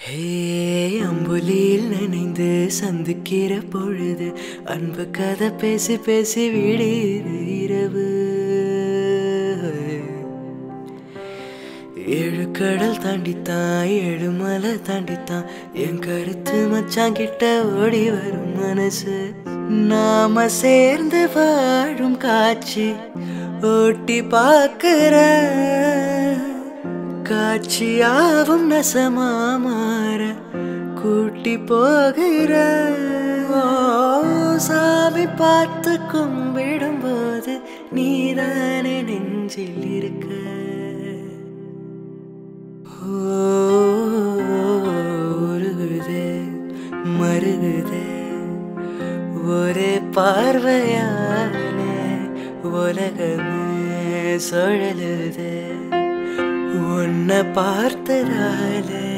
ஹே அம்புலியில் நினைந்து சந்திக்கிற பொழுது அன்பு கதை பேசி பேசி விடியுது இரவு ஏழு கடல் தாண்டித்தான் ஏழு மலை தாண்டித்தான் என் கருத்து மச்சான் கிட்ட ஓடி வரும் மனசு நாம சேர்ந்து வாழும் காட்சி ஓட்டி பார்க்கிற காட்சியாவும் நசமா மாற கூட்டி போகிற ஓ, சாமி பார்த்து கும்பிடும் போது நீதானே நெஞ்சில் இருக்க ஓ, உருகுதே மருகுதே ஒரே பார்வையாலே உலகமே சுழலுதே உன்னை பார்த்ததாலே